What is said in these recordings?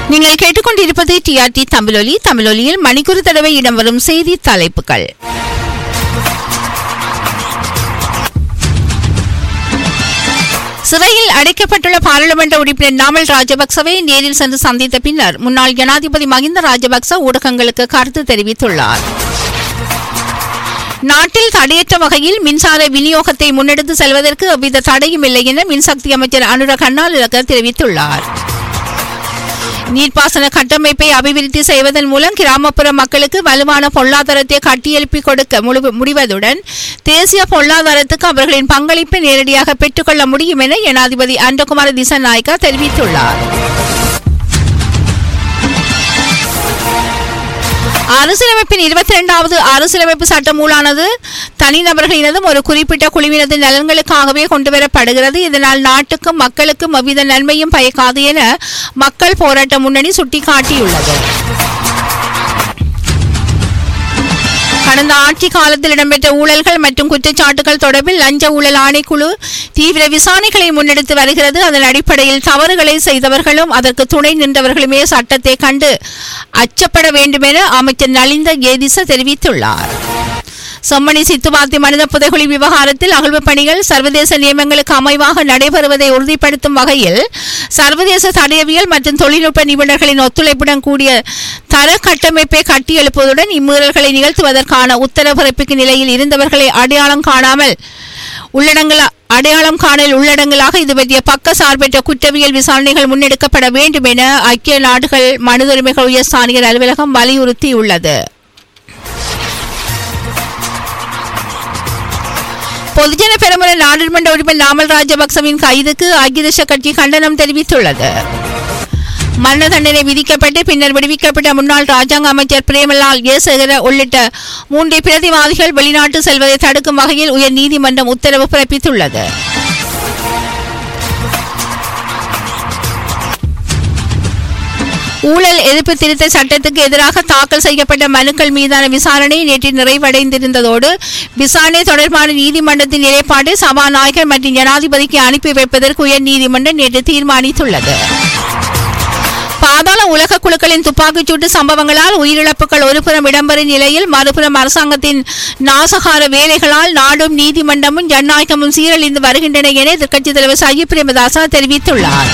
நீங்கள் கேட்டுக்கொண்டிருப்பது டிஆர்டி தமிழொலி தமிழொலியில் மணிக்கூறு தடவை இடம்பெறும் செய்தி தலைப்புகள் சிறையில் அடைக்கப்பட்டுள்ள பாராளுமன்ற உறுப்பினர் நாமல் ராஜபக்சவை நேரில் சென்று சந்தித்த பின்னர் முன்னாள் ஜனாதிபதி மஹிந்த ராஜபக்ச ஊடகங்களுக்கு கருத்து தெரிவித்துள்ளார் நாட்டில் தடையற்ற வகையில் மின்சார விநியோகத்தை முன்னெடுத்து செல்வதற்கு எவ்வித தடையும் இல்லை என மின்சக்தி அமைச்சர் அனுர கண்ணாலிலக தெரிவித்துள்ளார் நீர்ப்பாசன கட்டமைப்பை அபிவிருத்தி செய்வதன் மூலம் கிராமப்புற மக்களுக்கு வலுவான பொருளாதாரத்தை கட்டியெழுப்பி கொடுக்க முழு- முடிவதுடன் தேசிய பொருளாதாரத்துக்கு அவர்களின் பங்களிப்பை நேரடியாக பெற்றுக்கொள்ள முடியும் என ஜனாதிபதி அண்டகுமார திசநாயக்கா தெரிவித்துள்ளார் அரசியலமைப்பின் இருபத்தி இரண்டாவது அரசியலமைப்பு சட்டமூலானது தனிநபர்களினதும் ஒரு குறிப்பிட்ட குழுவினது நலன்களுக்காகவே கொண்டுவரப்படுகிறது இதனால் நாட்டுக்கும் மக்களுக்கும் எவ்வித நன்மையும் பயக்காது என மக்கள் போராட்ட முன்னணி சுட்டிக்காட்டியுள்ளது கடந்த ஆட்சி காலத்தில் இடம்பெற்ற ஊழல்கள் மற்றும் குற்றச்சாட்டுகள் தொடர்பில் லஞ்ச ஊழல் ஆணைக்குழு தீவிர விசாரணைகளை முன்னெடுத்து வருகிறது அதன் அடிப்படையில் தவறுகளை செய்தவர்களும் அதற்கு துணை நின்றவர்களுமே சட்டத்தை கண்டு அச்சப்பட வேண்டும் என அமைச்சர் நலிந்த ஏதிச தெரிவித்துள்ளார் செம்மணி சித்துவாத்தி மனித புதைகுழி விவகாரத்தில் அகழ்வு பணிகள் சர்வதேச நியமங்களுக்கு அமைவாக நடைபெறுவதை உறுதிப்படுத்தும் வகையில் சர்வதேச தடயவியல் மற்றும் தொழில்நுட்ப நிபுணர்களின் ஒத்துழைப்புடன் கூடிய தர கட்டமைப்பை கட்டியெழுப்புவதுடன் இம்மீறல்களை நிகழ்த்துவதற்கான உத்தரவு பிறப்பிக்கும் நிலையில் இருந்தவர்களை அடையாளம் காணாமல் உள்ளடங்கல அடையாளம் காணல் உள்ளடங்கலாக இது பற்றிய பக்க சார்பற்ற குற்றவியல் விசாரணைகள் முன்னெடுக்கப்பட வேண்டும் என ஐக்கிய நாடுகள் மனித உரிமைகள் உயர் ஸ்தானிகர் அலுவலகம் வலியுறுத்தியுள்ளது பொதுஜன பெருமுறை நாடாளுமன்ற உறுப்பினர் நாமல் ராஜபக்சவின் கைதுக்கு ஐக்கிய தேச கட்சி கண்டனம் தெரிவித்துள்ளது மரண தண்டனை விதிக்கப்பட்டு பின்னர் விடுவிக்கப்பட்ட முன்னாள் ராஜாங்க அமைச்சர் பிரேமலால் ஏசகர உள்ளிட்ட மூன்று பிரதிவாதிகள் வெளிநாட்டு செல்வதை தடுக்கும் வகையில் உயர் நீதிமன்றம் உத்தரவு பிறப்பித்துள்ளது ஊழல் எதிர்ப்பு திருத்த சட்டத்துக்கு எதிராக தாக்கல் செய்யப்பட்ட மனுக்கள் மீதான விசாரணை நேற்று நிறைவடைந்திருந்ததோடு விசாரணை தொடர்பான நீதிமன்றத்தின் நிலைப்பாட்டை சபாநாயகர் மற்றும் ஜனாதிபதிக்கு அனுப்பி வைப்பதற்கு உயர் நீதிமன்றம் நேற்று தீர்மானித்துள்ளது பாதாள உலக குழுக்களின் துப்பாக்கிச்சூட்டு சம்பவங்களால் உயிரிழப்புகள் ஒருபுறம் இடம்பெறும் நிலையில் மறுபுறம் அரசாங்கத்தின் நாசகார வேலைகளால் நாடும் நீதிமன்றமும் ஜனநாயகமும் சீரழிந்து வருகின்றன என எதிர்க்கட்சித் தலைவர் சஜித் பிரேமதாசா தெரிவித்துள்ளார்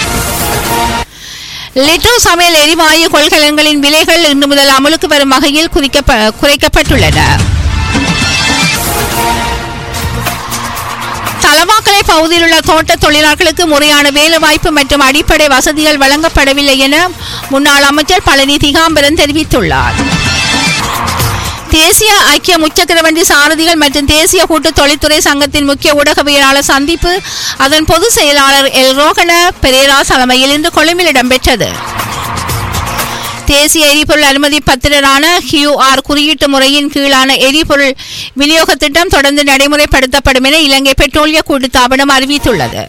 லிட்டோ சமையல் எரிவாயு கொள்கலன்களின் விலைகள் இன்று முதல் அமலுக்கு வரும் வகையில் குறிக்கப்ப- குறைக்கப்பட்டுள்ளன தலவாக்கலை பகுதியில் உள்ள தோட்ட தொழிலாளர்களுக்கு முறையான வேலைவாய்ப்பு மற்றும் அடிப்படை வசதிகள் வழங்கப்படவில்லை என முன்னாள் அமைச்சர் பழனி திகாம்பரன் தெரிவித்துள்ளார் தேசிய ஐக்கிய முச்சக்கரவண்டி சாரதிகள் மற்றும் தேசிய கூட்டு தொழில்துறை சங்கத்தின் முக்கிய ஊடகவியலாளர் சந்திப்பு அதன் பொதுச் செயலாளர் எல் ரோகன பெரேரா தலைமையில் இன்று கொழும்பில் இடம்பெற்றது தேசிய எரிபொருள் அனுமதி பத்திரரான கியூஆர் குறியீட்டு முறையின் கீழான எரிபொருள் விநியோக திட்டம் தொடர்ந்து நடைமுறைப்படுத்தப்படும் என இலங்கை பெட்ரோலிய கூட்டுத்தாபனம் அறிவித்துள்ளது